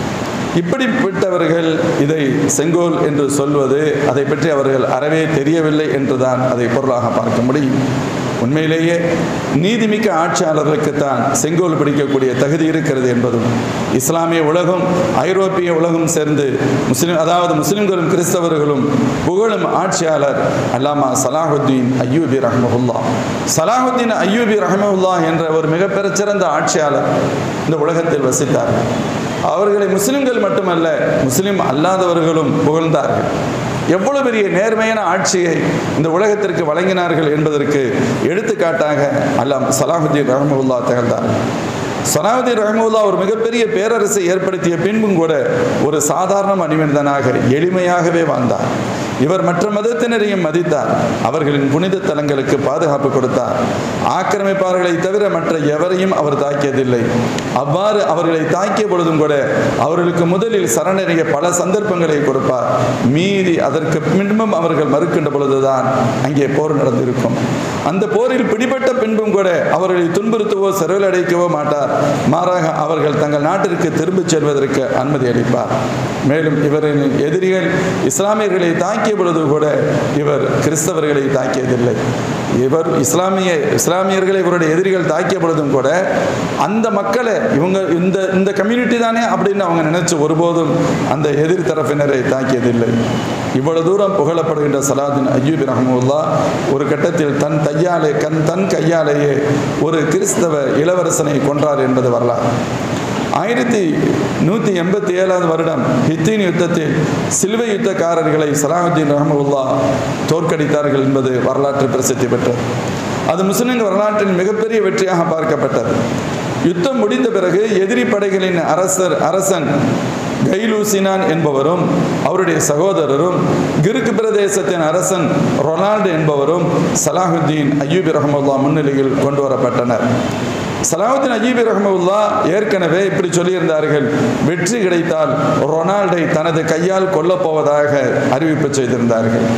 இப்படிப்பட்டவர்கள் இதை செங்கோல் என்று சொல்வது அதை பற்றி அவர்கள் அறவே தெரியவில்லை என்றுதான் அதை பொருளாக பார்க்க முடியும் உண்மையிலேயே நீதிமிக்க ஆட்சியாளர்களுக்குத்தான் செங்கோல் பிடிக்கக்கூடிய தகுதி இருக்கிறது என்பதும் இஸ்லாமிய உலகம் ஐரோப்பிய உலகம் சேர்ந்து முஸ்லிம் அதாவது முஸ்லிம்களும் கிறிஸ்தவர்களும் புகழும் ஆட்சியாளர் அல்லாமா சலாஹுத்தீன் அய்யூபி ரஹமஹுல்லா சலாஹுத்தீன் அய்யூபி ரஹமஹுல்லா என்ற ஒரு மிக சிறந்த ஆட்சியாளர் இந்த உலகத்தில் வசித்தார் அவர்களை முஸ்லிம்கள் மட்டுமல்ல முஸ்லிம் அல்லாதவர்களும் புகழ்ந்தார்கள் எவ்வளவு பெரிய நேர்மையான ஆட்சியை இந்த உலகத்திற்கு வழங்கினார்கள் என்பதற்கு எடுத்துக்காட்டாக அல்லாம் சலாஹுதீன் ரஹமுல்லா திகழ்ந்தார் சலாஹுதீன் ரஹமுல்லா ஒரு மிகப்பெரிய பேரரசை ஏற்படுத்திய பின்பும் கூட ஒரு சாதாரண மனிதனாக எளிமையாகவே வாழ்ந்தார் இவர் மற்ற மதத்தினரையும் மதித்தார் அவர்களின் புனித தலங்களுக்கு பாதுகாப்பு கொடுத்தார் ஆக்கிரமிப்பாளர்களை தவிர மற்ற எவரையும் அவர் தாக்கியதில்லை அவ்வாறு அவர்களை தாக்கிய பொழுதும் கூட அவர்களுக்கு முதலில் சரணடைய பல சந்தர்ப்பங்களை கொடுப்பார் மீறி அதற்கு பின்பும் அவர்கள் மறுக்கின்ற பொழுதுதான் அங்கே போர் நடந்திருக்கும் அந்த போரில் பிடிபட்ட பின்பும் கூட அவர்களை துன்புறுத்தவோ சிறையில் அடைக்கவோ மாட்டார் மாறாக அவர்கள் தங்கள் நாட்டிற்கு திரும்பிச் செல்வதற்கு அனுமதி அளிப்பார் மேலும் இவரின் எதிரிகள் இஸ்லாமியர்களை தாக்கிய பொழுது கூட இவர் கிறிஸ்தவர்களை தாக்கியதில்லை இவர் இஸ்லாமிய இஸ்லாமியர்களை இவருடைய எதிரிகள் தாக்கிய பொழுதும் கூட அந்த மக்களை இவங்க இந்த இந்த கம்யூனிட்டி தானே அப்படின்னு அவங்க நினைச்சு ஒருபோதும் அந்த எதிர் தரப்பினரை தாக்கியதில்லை இவ்வளவு தூரம் புகழப்படுகின்ற சலாதின் அய்யூபி ரஹமுல்லா ஒரு கட்டத்தில் தன் தையாலே கண் தன் கையாலேயே ஒரு கிறிஸ்தவ இளவரசனை கொன்றார் என்பது வரலாறு ஆயிரத்தி நூற்றி எண்பத்தி ஏழாவது வருடம் ஹித்தீன் யுத்தத்தில் சிலுவை யுத்தக்காரர்களை சலாஹுத்தீன் ரஹமுல்லா தோற்கடித்தார்கள் என்பது வரலாற்று பிரசித்தி பெற்றது அது முஸ்லிம் வரலாற்றின் மிகப்பெரிய வெற்றியாக பார்க்கப்பட்டது யுத்தம் முடிந்த பிறகு எதிரி படைகளின் அரசர் அரசன் கைலூசினான் என்பவரும் அவருடைய சகோதரரும் கிருக்கு பிரதேசத்தின் அரசன் ரொனால்டு என்பவரும் சலாஹுத்தீன் அய்யூபி ரஹமுல்லா முன்னிலையில் கொண்டு வரப்பட்டனர் சலாவுதீன் அஜீபி ரஹமுல்லா ஏற்கனவே இப்படி சொல்லியிருந்தார்கள் வெற்றி கிடைத்தால் ரொனால்டை தனது கையால் கொல்லப் போவதாக அறிவிப்பு செய்திருந்தார்கள்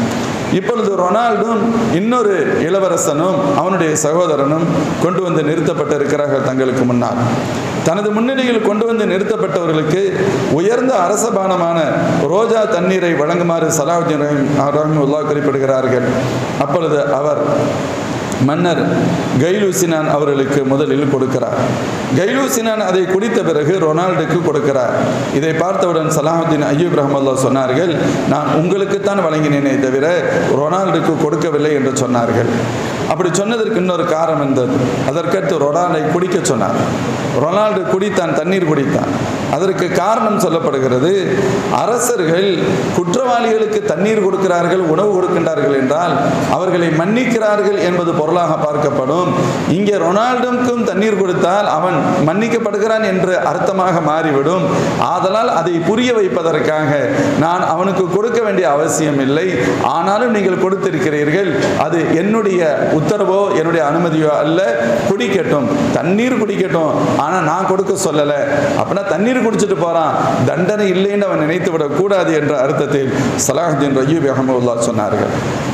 இப்பொழுது ரொனால்டும் இன்னொரு இளவரசனும் அவனுடைய சகோதரனும் கொண்டு வந்து நிறுத்தப்பட்டிருக்கிறார்கள் தங்களுக்கு முன்னால் தனது முன்னிலையில் கொண்டு வந்து நிறுத்தப்பட்டவர்களுக்கு உயர்ந்த அரசபானமான ரோஜா தண்ணீரை வழங்குமாறு சலாவுதீன் ரஹீம் ரஹிமுல்லா குறிப்பிடுகிறார்கள் அப்பொழுது அவர் மன்னர் கைலூசினான் அவர்களுக்கு முதலில் கொடுக்கிறார் கைலூசினான் அதை குடித்த பிறகு ரொனால்டுக்கு கொடுக்கிறார் இதை பார்த்தவுடன் சலாஹுத்தீன் ஐயூப் ரஹமல்லா சொன்னார்கள் நான் உங்களுக்குத்தான் வழங்கினேனே தவிர ரொனால்டுக்கு கொடுக்கவில்லை என்று சொன்னார்கள் அப்படி சொன்னதற்கு இன்னொரு காரணம் இருந்தது அதற்கடுத்து ரொனால்டை குடிக்க சொன்னார் ரொனால்டு குடித்தான் தண்ணீர் குடித்தான் அதற்கு காரணம் சொல்லப்படுகிறது அரசர்கள் குற்றவாளிகளுக்கு தண்ணீர் கொடுக்கிறார்கள் உணவு கொடுக்கின்றார்கள் என்றால் அவர்களை மன்னிக்கிறார்கள் என்பது பொருளாக பார்க்கப்படும் இங்கே ரொனால்டுக்கும் தண்ணீர் கொடுத்தால் அவன் மன்னிக்கப்படுகிறான் என்று அர்த்தமாக மாறிவிடும் ஆதலால் அதை புரிய வைப்பதற்காக நான் அவனுக்கு கொடுக்க வேண்டிய அவசியம் இல்லை ஆனாலும் நீங்கள் கொடுத்திருக்கிறீர்கள் அது என்னுடைய உத்தரவோ என்னுடைய அனுமதியோ அல்ல குடிக்கட்டும் தண்ணீர் குடிக்கட்டும் ஆனால் நான் கொடுக்க சொல்லலை அப்படின்னா தண்ணீர் குடிச்சிட்டு போறான் தண்டனை இல்லைன்னு அவன் நினைத்து விடக்கூடாது என்ற அர்த்தத்தில் சலாஹுதீன் ரயூப் அஹமதுல்லா சொன்னார்கள்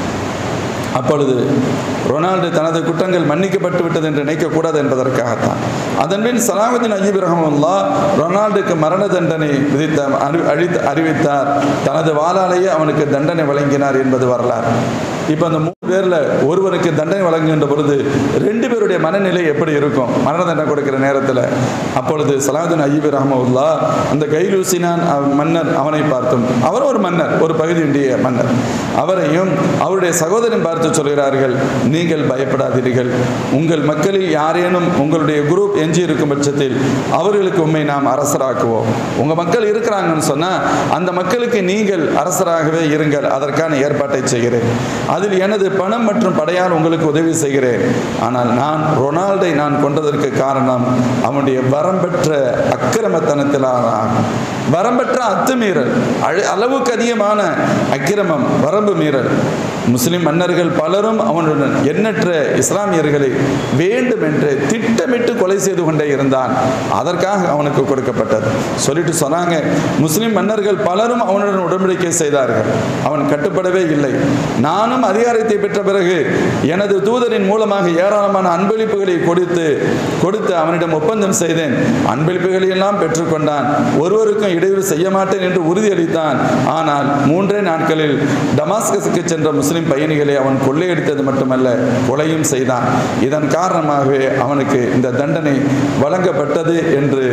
அப்பொழுது ரொனால்டு தனது குற்றங்கள் மன்னிக்கப்பட்டு விட்டது என்று நினைக்கக்கூடாது என்பதற்காகத்தான் அதன்பின் சலாமுதீன் அஜீப் ரஹமுல்லா ரொனால்டுக்கு மரண தண்டனை விதித்த அறி- அழித்து அறிவித்தார் தனது வாளாலேயே அவனுக்கு தண்டனை வழங்கினார் என்பது வரலாறு இப்போ அந்த மூணு பேர்ல ஒருவருக்கு தண்டனை வழங்குகின்ற பொழுது ரெண்டு பேருடைய மனநிலை எப்படி இருக்கும் மரண தண்டனை கொடுக்கிற நேரத்தில் அப்பொழுது சலாதுன் அய்யூப் ரஹமுல்லா அந்த கைலூசினான் அவ- மன்னர் அவனை பார்த்தும் அவர் ஒரு மன்னர் ஒரு பகுதியுடைய மன்னர் அவரையும் அவருடைய சகோதரன் பார்த்து சொல்கிறார்கள் நீங்கள் பயப்படாதீர்கள் உங்கள் மக்களில் யாரேனும் உங்களுடைய குரூப் எஞ்சி இருக்கும் பட்சத்தில் அவர்களுக்கு உண்மை நாம் அரசராக்குவோம் உங்க மக்கள் இருக்கிறாங்கன்னு சொன்னா அந்த மக்களுக்கு நீங்கள் அரசராகவே இருங்கள் அதற்கான ஏற்பாட்டை செய்கிறேன் அதில் எனது பணம் மற்றும் படையால் உங்களுக்கு உதவி செய்கிறேன் ஆனால் நான் ரொனால்டை நான் கொண்டதற்கு காரணம் அவனுடைய வரம்பெற்ற அக்கிரமத்தனத்திலான வரம்பெற்ற அத்துமீறல் அழ- அளவுக்கு அதிகமான அக்கிரமம் வரம்பு மீறல் முஸ்லிம் மன்னர்கள் பலரும் அவனுடன் எண்ணற்ற இஸ்லாமியர்களை வேண்டுமென்று திட்டமிட்டு கொலை செய்து கொண்டே இருந்தான் அதற்காக அவனுக்கு கொடுக்கப்பட்டது சொல்லிட்டு சொன்னாங்க முஸ்லிம் மன்னர்கள் பலரும் அவனுடன் உடன்படிக்கை செய்தார்கள் அவன் கட்டுப்படவே இல்லை நானும் அதிகாரத்தை பெற்ற பிறகு எனது தூதரின் மூலமாக ஏராளமான அன்பளிப்புகளை கொடுத்து கொடுத்து அவனிடம் ஒப்பந்தம் செய்தேன் அன்பளிப்புகளை எல்லாம் பெற்றுக்கொண்டான் ஒருவருக்கும் இடையூறு செய்ய மாட்டேன் என்று உறுதியளித்தான் ஆனால் மூன்றே நாட்களில் டமாஸ்கஸுக்கு சென்ற முஸ்லிம் பயணிகளை அவன் கொள்ளையடித்தது மட்டுமல்ல கொலையும் செய்தான் இதன் காரணமாகவே அவனுக்கு இந்த தண்டனை வழங்கப்பட்டது என்று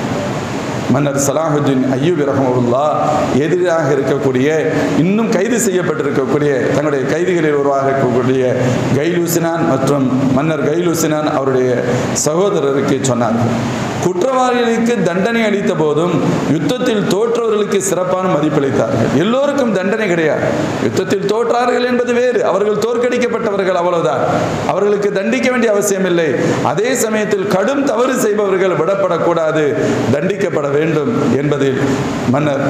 மன்னர் சலாஹுddin ஐயூப் ரஹமுல்லா எதிராக இருக்கக்கூடிய இன்னும் கைது செய்யப்பட்டிருக்கக்கூடிய தங்களுடைய கைதிகளில் ஒருவராக இருக்கக்கூடிய கைலூசினான் மற்றும் மன்னர் கைலூசினான் அவருடைய சகோதரருக்கு சொன்னார்கள் குற்றவாளிகளுக்கு தண்டனை அளித்த போதும் யுத்தத்தில் தோற்றவர்களுக்கு சிறப்பான மதிப்பளித்தார்கள் எல்லோருக்கும் தண்டனை கிடையாது யுத்தத்தில் தோற்றார்கள் என்பது வேறு அவர்கள் தோற்கடிக்கப்பட்டவர்கள் அவ்வளவுதான் அவர்களுக்கு தண்டிக்க வேண்டிய அவசியம் இல்லை அதே சமயத்தில் கடும் தவறு செய்பவர்கள் விடப்படக்கூடாது தண்டிக்கப்பட வேண்டும் என்பதில் மன்னர்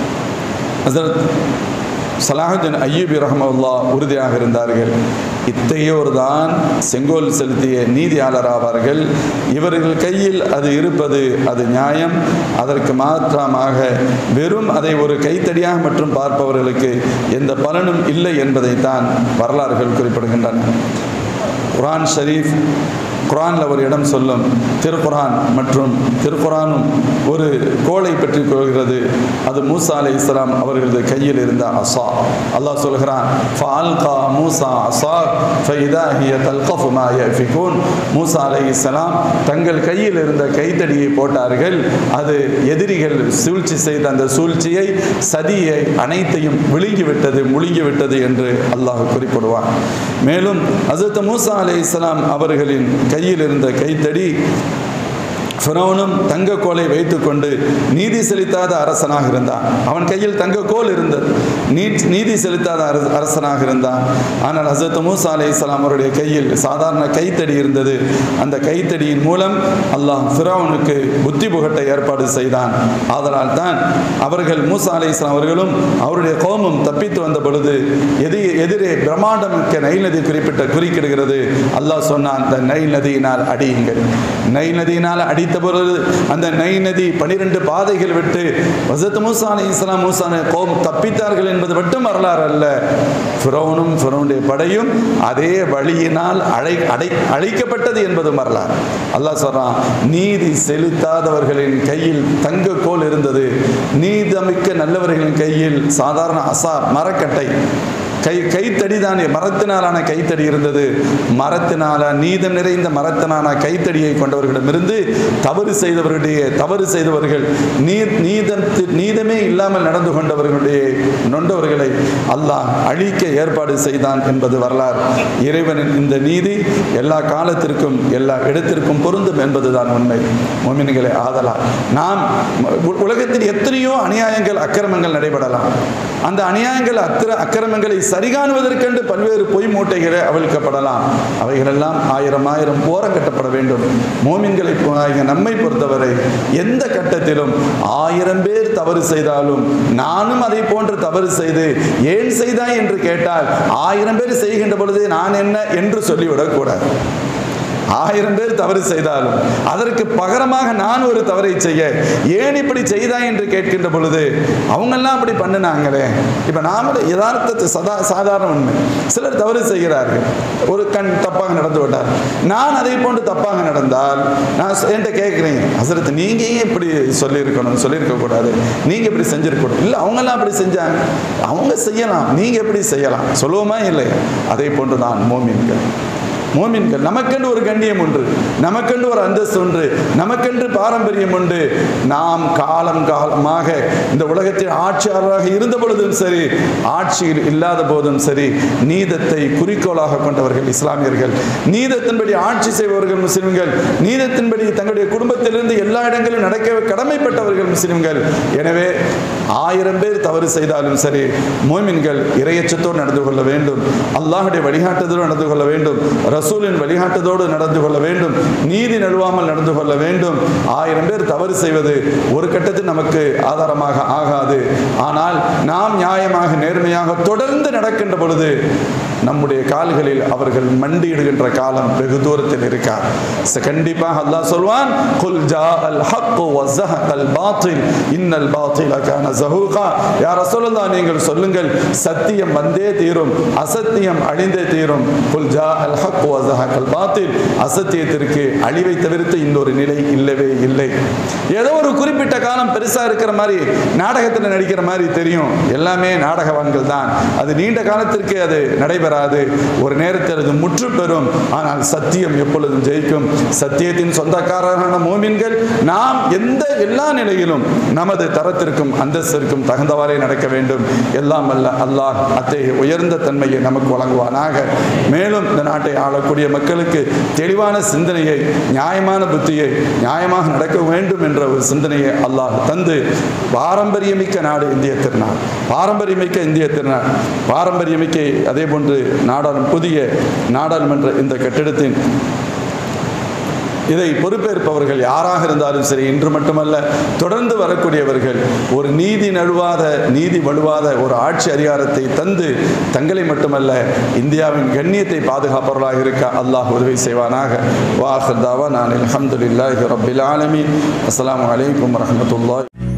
ஹசரத் சலாஹுddin ஐயூபி ரஹமல்லா உறுதியாக இருந்தார்கள் இத்தையோர் தான் செங்கோல் செலுத்திய நீதியாளர் ஆவார்கள் இவர்கள் கையில் அது இருப்பது அது நியாயம் அதற்கு மாற்றமாக வெறும் அதை ஒரு கைத்தடியாக மட்டும் பார்ப்பவர்களுக்கு எந்த பலனும் இல்லை என்பதைத்தான் வரலாறுகள் குறிப்பிடுகின்றன குரான் ஷரீஃப் குரானில் ஒரு இடம் சொல்லும் திருக்குரான் மற்றும் திருக்குரானும் ஒரு கோலை பற்றி கொள்கிறது அது மூசா அலை இஸ்லாம் அவர்களது கையில் இருந்த அசா அல்லாஹ் சொல்கிறான் ஃபால்கா மூசா அசா ஃபைதா ஹிய தல்கஃபு மா யஃபிகூன் மூசா அலை இஸ்லாம் தங்கள் கையில் இருந்த கைத்தடியை போட்டார்கள் அது எதிரிகள் சூழ்ச்சி செய்த அந்த சூழ்ச்சியை சதியை அனைத்தையும் விழுங்கிவிட்டது முழுங்கிவிட்டது என்று அல்லாஹ் குறிப்பிடுவான் மேலும் ஹசரத் மூசா அலை இஸ்லாம் அவர்களின் கையில் இருந்த கைத்தடி ஃபிரௌனும் தங்கக்கோலை வைத்துக்கொண்டு நீதி செலுத்தாத அரசனாக இருந்தான் அவன் கையில் தங்கக்கோல் இருந்தது நீ நீதி செலுத்தாத அரச- அரசனாக இருந்தான் ஆனால் ஹசரத் மூசா அலை இஸ்லாம் அவருடைய கையில் சாதாரண கைத்தடி இருந்தது அந்த கைத்தடியின் மூலம் அல்லாஹ் ஃபிரௌனுக்கு புத்தி புகட்ட ஏற்பாடு செய்தான் ஆதலால் தான் அவர்கள் மூசா அலை இஸ்லாம் அவர்களும் அவருடைய கோமும் தப்பித்து வந்த பொழுது எதி எதிரே பிரம்மாண்டம் மிக்க நைல் நதி குறிப்பிட்ட குறிக்கிடுகிறது அல்லாஹ் சொன்னான் இந்த நைல் நதியினால் அடியுங்கள் நைல் நதியினால் அடித்து அடித்த பொழுது அந்த நை நதி பனிரெண்டு பாதைகள் விட்டு வசத் மூசா அலி இஸ்லாம் மூசான கோம் தப்பித்தார்கள் என்பது மட்டும் வரலாறு அல்ல ஃபிரௌனும் ஃபிரௌனுடைய படையும் அதே வழியினால் அழை அடை அழிக்கப்பட்டது என்பதும் வரலாறு அல்லாஹ் சொல்றான் நீதி செலுத்தாதவர்களின் கையில் தங்க கோல் இருந்தது நீதமிக்க நல்லவர்களின் கையில் சாதாரண அசா மரக்கட்டை கை கைத்தடி தான் மரத்தினாலான கைத்தடி இருந்தது மரத்தினால நீதம் நிறைந்த மரத்தினான கைத்தடியை கொண்டவர்களிடமிருந்து தவறு செய்தவர்களுடைய தவறு செய்தவர்கள் நீ நீதம் நீதமே இல்லாமல் நடந்து கொண்டவர்களுடைய நொண்டவர்களை அல்லாஹ் அழிக்க ஏற்பாடு செய்தான் என்பது வரலாறு இறைவனின் இந்த நீதி எல்லா காலத்திற்கும் எல்லா இடத்திற்கும் பொருந்தும் என்பதுதான் உண்மை மோமின்களை ஆதலால் நாம் உ- உலகத்தில் எத்தனையோ அநியாயங்கள் அக்கிரமங்கள் நடைபெறலாம் அந்த அநியாயங்கள் அத்திர அக்கிரமங்களை சரிகாணுவதற்கென்று பல்வேறு பொய் மூட்டைகளை அவிழ்க்கப்படலாம் அவைகளெல்லாம் ஆயிரம் ஆயிரம் ஓரம் கட்டப்பட வேண்டும் மோமின்களை பொ- ஆகிய நம்மை பொறுத்தவரை எந்த கட்டத்திலும் ஆயிரம் பேர் தவறு செய்தாலும் நானும் அதை போன்று தவறு செய்து ஏன் செய்தாய் என்று கேட்டால் ஆயிரம் பேர் செய்கின்ற பொழுது நான் என்ன என்று சொல்லிவிடக்கூடாது ஆயிரம் பேர் தவறு செய்தாலும் அதற்கு பகரமாக நான் ஒரு தவறை செய்ய ஏன் இப்படி செய்தாய் என்று கேட்கின்ற பொழுது அவங்கெல்லாம் அப்படி பண்ணினாங்களே இப்போ நாம யதார்த்தத்தை சதா சாதாரண உண்மை சிலர் தவறு செய்கிறார்கள் ஒரு கண் தப்பாக நடந்து விட்டார் நான் அதை போன்று தப்பாக நடந்தால் நான் சொ- என்கிட்ட கேட்குறேன் ஹசரத் நீங்க ஏன் இப்படி சொல்லியிருக்கணும் சொல்லியிருக்க கூடாது நீங்க இப்படி செஞ்சிருக்கணும் இல்லை அவங்கெல்லாம் அப்படி செஞ்சாங்க அவங்க செய்யலாம் நீங்க எப்படி செய்யலாம் சொல்லுவோமா இல்லை அதை போன்று தான் மோமின்கள் மோமின்கள் நமக்கென்று ஒரு கண்ணியம் உண்டு நமக்கென்று ஒரு அந்தஸ்து உண்டு நமக்கென்று பாரம்பரியம் உண்டு நாம் காலம் காலமாக இந்த உலகத்தில் ஆட்சியாளராக இருந்த பொழுதும் சரி ஆட்சியில் இல்லாத போதும் சரி நீதத்தை குறிக்கோளாக கொண்டவர்கள் இஸ்லாமியர்கள் நீதத்தின்படி ஆட்சி செய்பவர்கள் முஸ்லிம்கள் நீதத்தின்படி தங்களுடைய குடும்பத்திலிருந்து எல்லா இடங்களிலும் நடக்க கடமைப்பட்டவர்கள் முஸ்லிம்கள் எனவே ஆயிரம் பேர் தவறு செய்தாலும் சரி மோமின்கள் இரையச்சத்தோடு நடந்து கொள்ள வேண்டும் அல்லாஹுடைய வழிகாட்டுதலோடு நடந்து கொள்ள வேண்டும் ரசூலின் வழிகாட்டுதோடு நடந்து கொள்ள வேண்டும் நீதி நழுவாமல் நடந்து கொள்ள வேண்டும் ஆயிரம் பேர் தவறு செய்வது ஒரு கட்டத்தில் நமக்கு ஆதாரமாக ஆகாது ஆனால் நாம் நியாயமாக நேர்மையாக தொடர்ந்து நடக்கின்ற பொழுது நம்முடைய கால்களில் அவர்கள் மண்டியிடுகின்ற காலம் வெகு தூரத்தில் இருக்கார் ச- கண்டிப்பாக அல்லாஹ் சொல்வான் குல் ஜா அல் ஹக்கு வஸஹகல் பாத்தில் இன்னல் பாத்தில கான ஜஹூகா யா ரசூலுல்லாஹ் நீங்கள் சொல்லுங்கள் சத்தியம் வந்தே தீரும் அசத்தியம் அழிந்தே தீரும் குல் ஜா அல் ஹக்கு வஸஹகல் பாத்தில் அசத்தியத்திற்கு அழிவை தவிர்த்து இன்னொரு நிலை இல்லவே இல்லை ஏதோ ஒரு குறிப்பிட்ட காலம் பெருசா இருக்கிற மாதிரி நாடகத்தில் நடிக்கிற மாதிரி தெரியும் எல்லாமே நாடகவான்கள் தான் அது நீண்ட காலத்திற்கு அது நடைபெறாது ஒரு நேரத்தில் அது முற்று பெறும் ஆனால் சத்தியம் எப்பொழுதும் ஜெயிக்கும் சத்தியத்தின் சொந்தக்காரரான மோமின்கள் நாம் எந்த எல்லா நிலையிலும் நமது தரத்திற்கும் அந்தஸ்திற்கும் தகுந்தவாறே நடக்க வேண்டும் எல்லாம் அல்ல அல்லாஹ் அத்தகைய உயர்ந்த தன்மையை நமக்கு வழங்குவானாக மேலும் இந்த நாட்டை ஆளக்கூடிய மக்களுக்கு தெளிவான சிந்தனையை நியாயமான புத்தியை நியாயமாக நடக்க வேண்டும் என்ற ஒரு சிந்தனையை அல்லாஹ் தந்து பாரம்பரியமிக்க நாடு இந்திய திருநாள் பாரம்பரியமிக்க இந்திய திருநாள் பாரம்பரியமிக்க அதே போன்று நாடாளும் புதிய நாடாளுமன்ற இந்த கட்டிடத்தின் இதை பொறுப்பேற்பவர்கள் யாராக இருந்தாலும் சரி இன்று மட்டுமல்ல தொடர்ந்து வரக்கூடியவர்கள் ஒரு நீதி நழுவாத நீதி வலுவாத ஒரு ஆட்சி அதிகாரத்தை தந்து தங்களை மட்டுமல்ல இந்தியாவின் கண்ணியத்தை பாதுகாப்பவர்களாக இருக்க அல்லாஹ் உதவி செய்வானாக வாஹர் தாவா நான் அல்ஹம்துலில்லாஹி ரப்பில் ஆலமீன் அஸ்ஸலாமு அலைக்கும் வரஹ்மத்துல்லாஹி